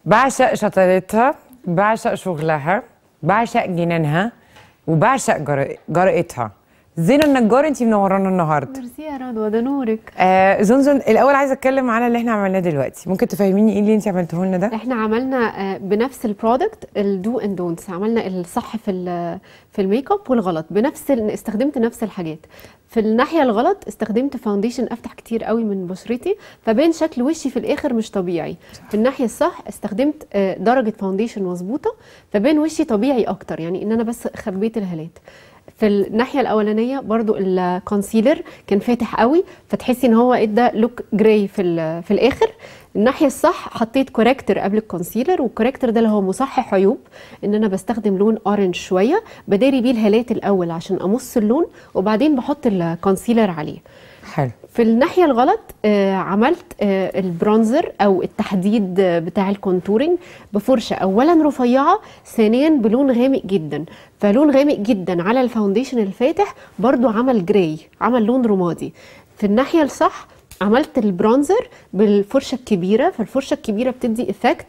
بعشق شطارتها بعشق شغلها بعشق جنانها وبعشق جرأ- جرأتها زينة النجار انتي منورانا النهارده ميرسي يا رضوى ده نورك آه زنزن الاول عايزه اتكلم على اللي احنا عملناه دلوقتي ممكن تفهميني ايه اللي انتي عملته لنا ده احنا عملنا آه، بنفس البرودكت الدو اند دونتس عملنا الصح في ال- في الميك اب والغلط بنفس ال- استخدمت نفس الحاجات في الناحيه الغلط استخدمت فاونديشن افتح كتير قوي من بشرتي فبين شكل وشي في الاخر مش طبيعي في الناحيه الصح استخدمت آه، درجه فاونديشن مظبوطه فبين وشي طبيعي اكتر يعني ان انا بس خبيت الهالات في الناحيه الاولانيه برضو الكونسيلر كان فاتح قوي فتحسي ان هو ادى لوك جراي في ال- في الاخر الناحيه الصح حطيت كوريكتور قبل الكونسيلر والكوريكتور ده اللي هو مصحح عيوب ان انا بستخدم لون اورنج شويه بداري بيه الهالات الاول عشان امص اللون وبعدين بحط الكونسيلر عليه حلو في الناحيه الغلط آه عملت آه البرونزر او التحديد آه، بتاع الكونتورنج بفرشه اولا رفيعه ثانيا بلون غامق جدا فلون غامق جدا على الفاونديشن الفاتح برضو عمل جراي عمل لون رمادي في الناحيه الصح عملت البرونزر بالفرشه الكبيره فالفرشه الكبيره بتدي افكت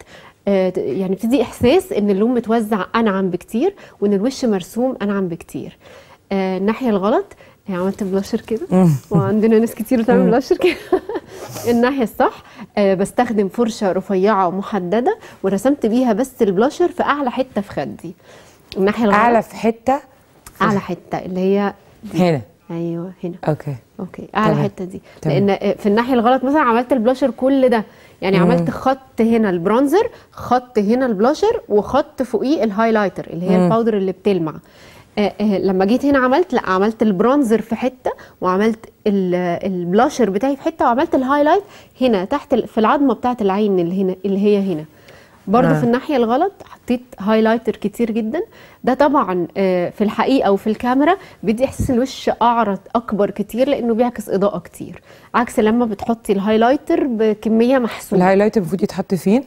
يعني بتدي احساس ان اللون متوزع انعم بكتير وان الوش مرسوم انعم بكتير آه، الناحيه الغلط يعني عملت بلاشر كده وعندنا ناس كتير بتعمل بلاشر كده الناحيه الصح آه، بستخدم فرشه رفيعه ومحدده ورسمت بيها بس البلاشر في اعلى حته في خدي الناحيه الغلط اعلى في حته اعلى حته اللي هي هنا ايوه هنا اوكي اوكي اعلى تمام. حته دي تمام. لان في الناحيه الغلط مثلا عملت البلاشر كل ده يعني عملت خط هنا البرونزر خط هنا البلاشر وخط فوقيه الهايلايتر اللي هي الباودر اللي بتلمع آه آه لما جيت هنا عملت لا عملت البرونزر في حته وعملت ال- البلاشر بتاعي في حته وعملت الهايلايت هنا تحت ال- في العظمه بتاعت العين اللي هنا اللي هي هنا برضه آه. في الناحيه الغلط حطيت هايلايتر كتير جدا ده طبعا آه، في الحقيقه وفي الكاميرا بيدي احساس الوش اعرض اكبر كتير لانه بيعكس اضاءه كتير عكس لما بتحطي الهايلايتر بكميه محسوبه الهايلايت المفروض يتحط فين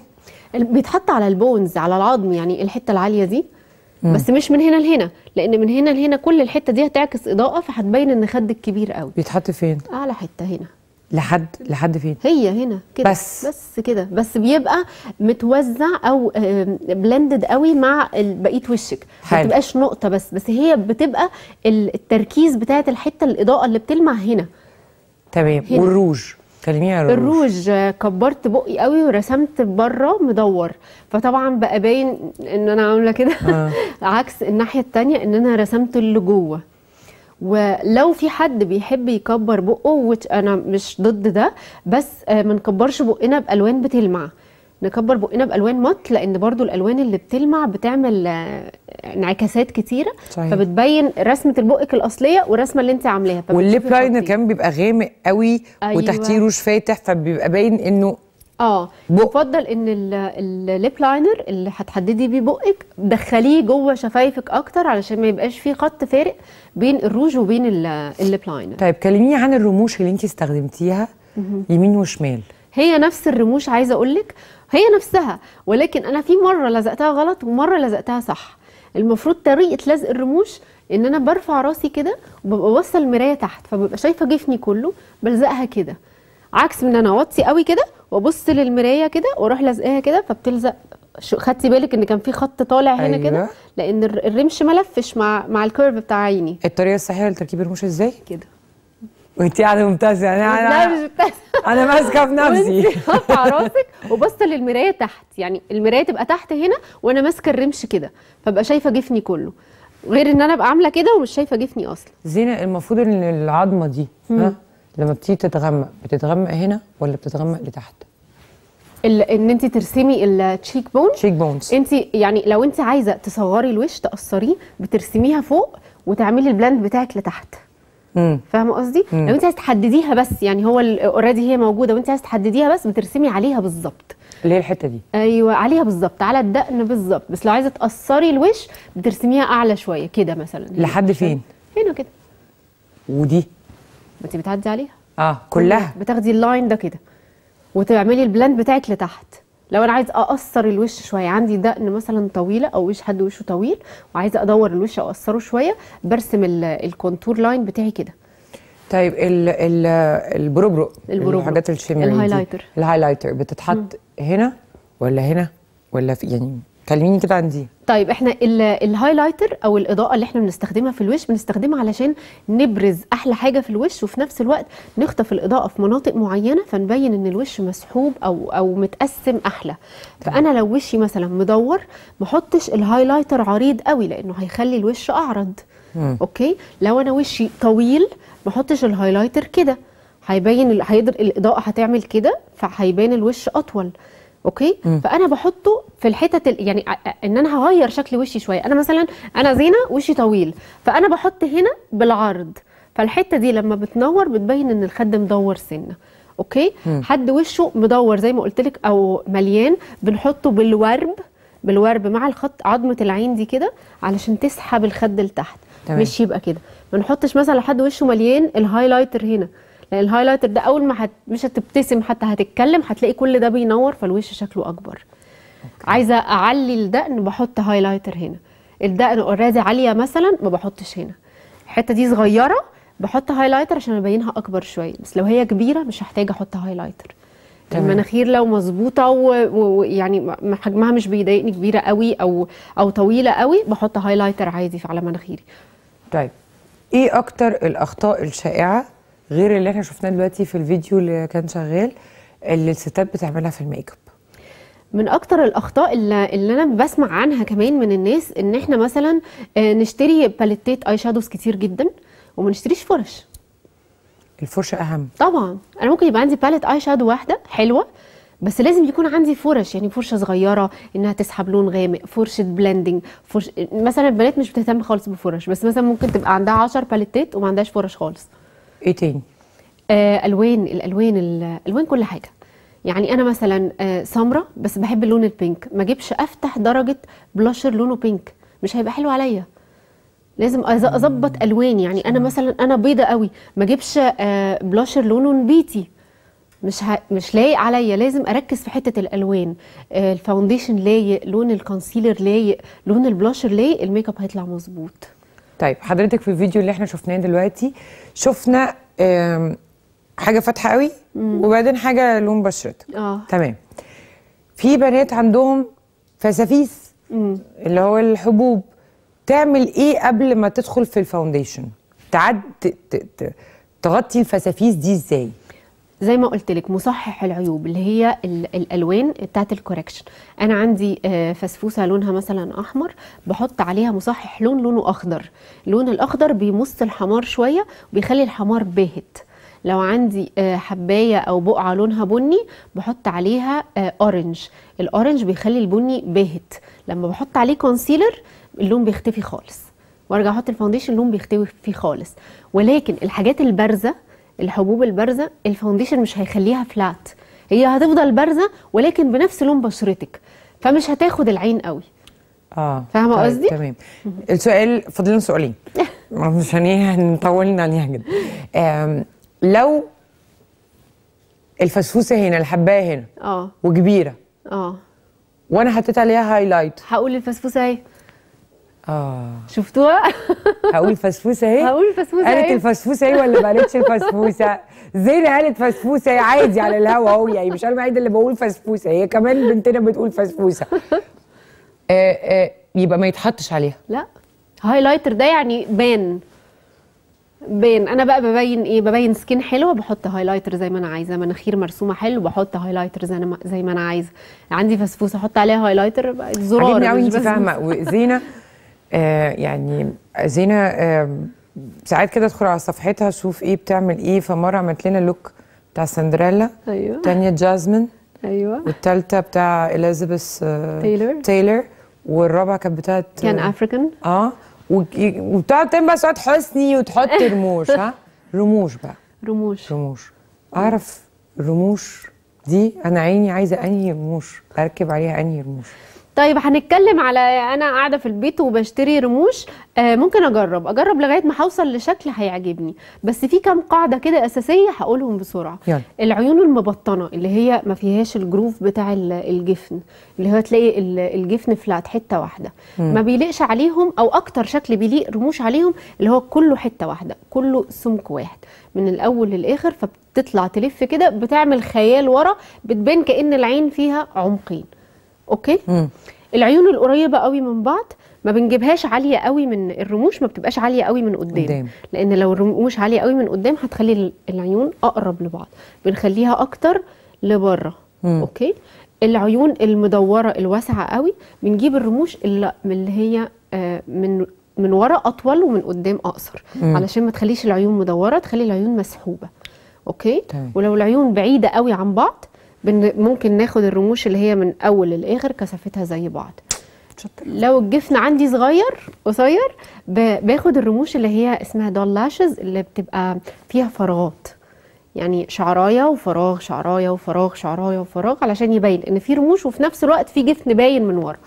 بيتحط على البونز على العظم يعني الحته العاليه دي بس مش من هنا لهنا لان من هنا لهنا كل الحته دي هتعكس اضاءه فهتبين ان خدك كبير قوي بيتحط فين اعلى حته هنا لحد لحد فين هي هنا كده بس. بس كده بس بيبقى متوزع او بلندد قوي مع ال- بقيه وشك ما حلو. بتبقاش نقطه بس بس هي بتبقى ال- التركيز بتاعت الحته الاضاءه اللي بتلمع هنا تمام هنا. والروج كلميني على الروج الروج آه، كبرت بقي قوي ورسمت بره مدور فطبعا بقى باين ان انا عامله كده آه. عكس الناحيه التانية ان انا رسمت اللي جوه ولو في حد بيحب يكبر بقه which انا مش ضد ده بس آه، ما نكبرش بقنا بالوان بتلمع نكبر بقنا بالوان مط لان برضو الالوان اللي بتلمع بتعمل آه، انعكاسات كتيره صحيح. فبتبين رسمه البقك الاصليه والرسمه اللي انت عاملاها والليب فبتشوفي لاينر الخطين. كمان بيبقى غامق قوي أيوة. وتحتيه روج فاتح فبيبقى باين انه اه بق. يفضل ان ال- الليب لاينر اللي هتحددي بيه بقك دخليه جوه شفايفك اكتر علشان ما يبقاش فيه خط فارق بين الروج وبين ال- الليب لاينر طيب كلميني عن الرموش اللي انت استخدمتيها يمين وشمال هي نفس الرموش عايزه اقول لك هي نفسها ولكن انا في مره لزقتها غلط ومره لزقتها صح المفروض طريقه لزق الرموش ان انا برفع راسي كده وببقى باصه المرايه تحت فببقى شايفه جفني كله بلزقها كده عكس من انا اوطي قوي كده وابص للمرايه كده واروح لازقاها كده فبتلزق شو خدتي بالك ان كان في خط طالع هنا أيوة. كده لان الر- الرمش ملفش مع مع الكيرف بتاع عيني الطريقه الصحيحه لتركيب الرموش ازاي كده وانت قاعده ممتازه يعني لا انا مش بتاع انا ماسكه في نفسي وانتي رافعه راسك وباصه للمرايه تحت يعني المرايه تبقى تحت هنا وانا ماسكه الرمش كده فابقى شايفه جفني كله غير ان انا ابقى عامله كده ومش شايفه جفني اصلا زينه المفروض ان العظمه دي ها لما بتيجي تتغمق بتتغمق هنا ولا بتتغمق لتحت ال- ان انت ترسمي التشيك بون شيك بونز انت يعني لو انت عايزه تصغري الوش تقصريه بترسميها فوق وتعملي البلاند بتاعك لتحت امم فاهمه قصدي لو انت عايزه تحدديها بس يعني هو اوريدي هي موجوده وانت عايزه تحدديها بس بترسمي عليها بالظبط اللي هي الحته دي ايوه عليها بالظبط على الدقن بالظبط بس لو عايزه تقصري الوش بترسميها اعلى شويه كده مثلا لحد فين هنا كده ودي ما انت بتعدي عليها اه كلها بتاخدي اللاين ده كده وتعملي البلاند بتاعك لتحت لو انا عايز اقصر الوش شويه عندي دقن مثلا طويله او وش حد وشه طويل وعايزه ادور الوش اقصره شويه برسم ال- الكونتور لاين بتاعي كده طيب ال ال البروبرو البروبرو. الحاجات الشمال دي، الهايلايتر. الهايلايتر بتتحط هنا ولا هنا ولا في يعني كلميني كده عن دي طيب احنا ال- الهايلايتر او الاضاءه اللي احنا بنستخدمها في الوش بنستخدمها علشان نبرز احلى حاجه في الوش وفي نفس الوقت نخطف الاضاءه في مناطق معينه فنبين ان الوش مسحوب او او متقسم احلى فانا لو وشي مثلا مدور ما احطش الهايلايتر عريض قوي لانه هيخلي الوش اعرض اوكي لو انا وشي طويل ما احطش الهايلايتر كده هيبين ال- هيقدر الاضاءه هتعمل كده فهيبان الوش اطول اوكي فانا بحطه في الحتت ال- يعني ع- ع- ان انا هغير شكل وشي شويه انا مثلا انا زينه وشي طويل فانا بحط هنا بالعرض فالحته دي لما بتنور بتبين ان الخد مدور سنه اوكي حد وشه مدور زي ما قلت لك او مليان بنحطه بالورب بالورب مع الخط عظمه العين دي كده علشان تسحب الخد لتحت تمام. مش يبقى كده ما نحطش مثلا لحد وشه مليان الهايلايتر هنا لان الهايلايتر ده اول ما هت... مش هتبتسم حتى هتتكلم هتلاقي كل ده بينور فالوش شكله اكبر عايزه اعلي الدقن بحط هايلايتر هنا الدقن اوريدي عاليه مثلا ما بحطش هنا الحته دي صغيره بحط هايلايتر عشان ابينها اكبر شويه بس لو هي كبيره مش هحتاج احط هايلايتر تمام. المناخير لو مظبوطه ويعني م- حجمها مش بيضايقني كبيره قوي او او طويله قوي بحط هايلايتر عادي على مناخيري طيب ايه اكتر الاخطاء الشائعه غير اللي احنا شفناه دلوقتي في الفيديو اللي كان شغال اللي الستات بتعملها في الميك اب من اكتر الاخطاء اللي, اللي انا بسمع عنها كمان من الناس ان احنا مثلا آه، نشتري باليتات اي شادوز كتير جدا وما نشتريش فرش الفرشه اهم طبعا انا ممكن يبقى عندي باليت اي شادو واحده حلوه بس لازم يكون عندي فرش يعني فرشه صغيره انها تسحب لون غامق فرشه بلندنج فرش مثلا البنات مش بتهتم خالص بفرش بس مثلا ممكن تبقى عندها 10 باليتات وما عندهاش فرش خالص ايه تاني آه الوان الالوان الالوان كل حاجه يعني انا مثلا آه سمره بس بحب اللون البينك ما اجيبش افتح درجه بلاشر لونه بينك مش هيبقى حلو عليا لازم أز- اظبط الوان يعني انا مثلا انا بيضه قوي ما اجيبش آه بلاشر لونه نبيتي مش ه... مش لايق عليا لازم اركز في حته الالوان آه الفاونديشن لايق لون الكونسيلر لايق لون البلاشر لايق الميك اب هيطلع مظبوط طيب حضرتك في الفيديو اللي احنا شفناه دلوقتي شفنا آم، حاجه فاتحه قوي وبعدين حاجه لون بشرتك اه تمام في بنات عندهم فسافيس اللي هو الحبوب تعمل ايه قبل ما تدخل في الفاونديشن تعد ت- ت- ت- تغطي الفسافيس دي ازاي زي ما قلت لك مصحح العيوب اللي هي ال- الالوان بتاعت الكوركشن انا عندي آه، فسفوسه لونها مثلا احمر بحط عليها مصحح لون لونه اخضر اللون الاخضر بيمص الحمار شويه وبيخلي الحمار باهت لو عندي آه، حبايه او بقعه لونها بني بحط عليها آه، اورنج الاورنج بيخلي البني باهت لما بحط عليه كونسيلر اللون بيختفي خالص وارجع احط الفاونديشن اللون بيختفي خالص ولكن الحاجات البارزه الحبوب البارزه الفاونديشن مش هيخليها فلات هي هتفضل بارزه ولكن بنفس لون بشرتك فمش هتاخد العين قوي اه فاهمة طيب، قصدي؟ تمام السؤال فاضل لنا سؤالين عشان ايه هنطولنا عليها جدا آم، لو الفسفوسه هنا الحبايه هنا اه وكبيره اه وانا حطيت عليها هايلايت هقول الفسفوسه اهي اه شفتوها هقول فسفوسه اهي هقول الفسفوسه قالت اهي الفسفوسه ايه ولا ما قالتش الفسفوسه زينة قالت فسفوسه ايه عادي على الهوا اهو يعني مش انا الوحيده اللي بقول فسفوسه هي كمان بنتنا بتقول فسفوسه آه آه يبقى ما يتحطش عليها لا هايلايتر ده يعني بان بان انا بقى ببين ايه ببين سكين حلوه بحط هايلايتر زي ما انا عايزه مناخير مرسومه حلو بحط هايلايتر زي ما زي ما انا عايزه عندي فسفوسه احط عليها هايلايتر بقى زرار عجبني قوي مش انت بس- فاهمه وزينه آه يعني زينه آه ساعات كده ادخل على صفحتها اشوف ايه بتعمل ايه فمره عملت لنا لوك بتاع سندريلا ايوه تانية جازمين ايوه والتالتة بتاع اليزابيث آه تايلور. تايلر والرابعة كانت بتاعت كان آه، افريكان اه وك- وبتقعد تعمل بقى سعاد حسني وتحط رموش ها رموش بقى رموش رموش اعرف الرموش دي انا عيني عايزه انهي رموش اركب عليها انهي رموش طيب هنتكلم على انا قاعده في البيت وبشتري رموش آه ممكن اجرب اجرب لغايه ما هوصل لشكل هيعجبني بس في كام قاعده كده اساسيه هقولهم بسرعه يلا. العيون المبطنه اللي هي ما فيهاش الجروف بتاع ال- الجفن اللي هو تلاقي ال- الجفن فلات حته واحده ما بيليقش عليهم او اكتر شكل بيليق رموش عليهم اللي هو كله حته واحده كله سمك واحد من الاول للاخر فبتطلع تلف كده بتعمل خيال ورا بتبان كان العين فيها عمقين اوكي العيون القريبه قوي من بعض ما بنجيبهاش عاليه قوي من الرموش ما بتبقاش عاليه قوي من قدام, قدام. لان لو الرموش عاليه قوي من قدام هتخلي ال- العيون اقرب لبعض بنخليها اكتر لبره اوكي العيون المدوره الواسعه قوي بنجيب الرموش اللي اللي هي آه، من من ورا اطول ومن قدام اقصر علشان ما تخليش العيون مدوره تخلي العيون مسحوبه اوكي تمام. ولو العيون بعيده قوي عن بعض بن ممكن ناخد الرموش اللي هي من اول للاخر كثافتها زي بعض لو الجفن عندي صغير قصير ب- باخد الرموش اللي هي اسمها دول لاشز اللي بتبقى فيها فراغات يعني شعرايه وفراغ شعرايه وفراغ شعرايه وفراغ علشان يبين ان في رموش وفي نفس الوقت في جفن باين من ورا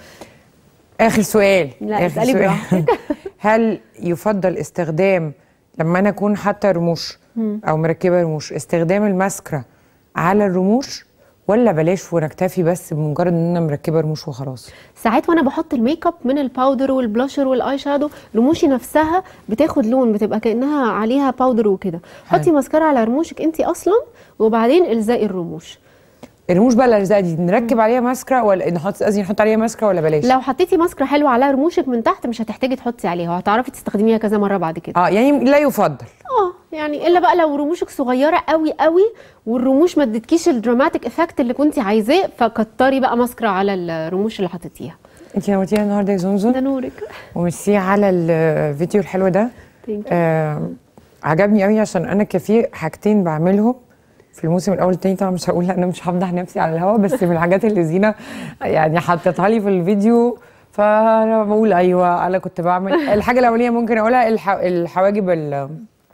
اخر سؤال لا، آخر اسألي سؤال. براحتك. هل يفضل استخدام لما انا اكون حاطه رموش او مركبه رموش استخدام الماسكرا على الرموش ولا بلاش ونكتفي بس بمجرد ان انا مركبه رموش وخلاص ساعات وانا بحط الميك اب من الباودر والبلاشر والاي شادو رموشي نفسها بتاخد لون بتبقى كانها عليها باودر وكده حطي ماسكارا على رموشك انت اصلا وبعدين الزقي الرموش الرموش بقى الارزاق دي نركب عليها ماسكرا ولا نحط قصدي نحط عليها ماسكرا ولا بلاش لو حطيتي ماسكرا حلوه على رموشك من تحت مش هتحتاجي تحطي عليها وهتعرفي تستخدميها كذا مره بعد كده اه يعني لا يفضل اه يعني الا بقى لو رموشك صغيره قوي قوي والرموش ما ادتكيش الدراماتيك افكت اللي كنت عايزاه فكتري بقى ماسكرا على الرموش اللي حطيتيها انت نورتينا النهارده يا زنزن ده نورك وميرسي على الفيديو الحلو ده Thank you. آه عجبني قوي عشان انا كان في حاجتين بعملهم في الموسم الاول التاني طبعا مش هقول انا مش هفضح نفسي على الهوا بس من الحاجات اللي زينه يعني حطيتها لي في الفيديو فانا بقول ايوه انا كنت بعمل الحاجه الاولانيه ممكن اقولها الح... الحواجب ال-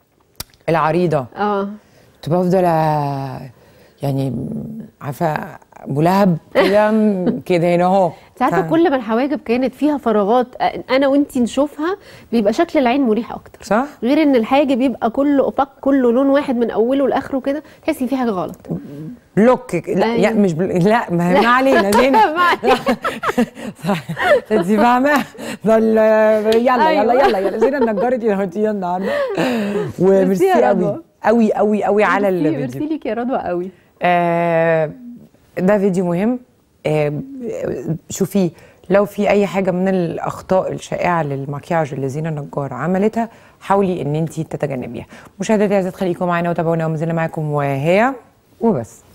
العريضه اه كنت بفضل أ- يعني عارفه ملهب كده كده هنا اهو انت عارفه ف- كل ما الحواجب كانت فيها فراغات آه، انا وانتي نشوفها بيبقى شكل العين مريح اكتر صح؟ غير ان الحاجب يبقى كله اوباك كله لون واحد من اوله لاخره كده تحسي ان في حاجه غلط بلوك لا أيوة. يعني مش بل... لا ما, ما علينا زينة ما علينا. انت فاهمه فال... يلا أيوة. يلا يلا يلا زينة النجارة دي نهتيها النهارده وميرسي يا قوي رضوى. قوي قوي قوي على ميرسي- ميرسي الفيديو ليك يا رضوى قوي آه ده فيديو مهم آه شوفي لو في اي حاجه من الاخطاء الشائعه للمكياج اللي زينه نجار عملتها حاولي ان انت تتجنبيها مشاهداتي عايزه تخليكم معانا وتابعونا وما زلنا معاكم وهي وبس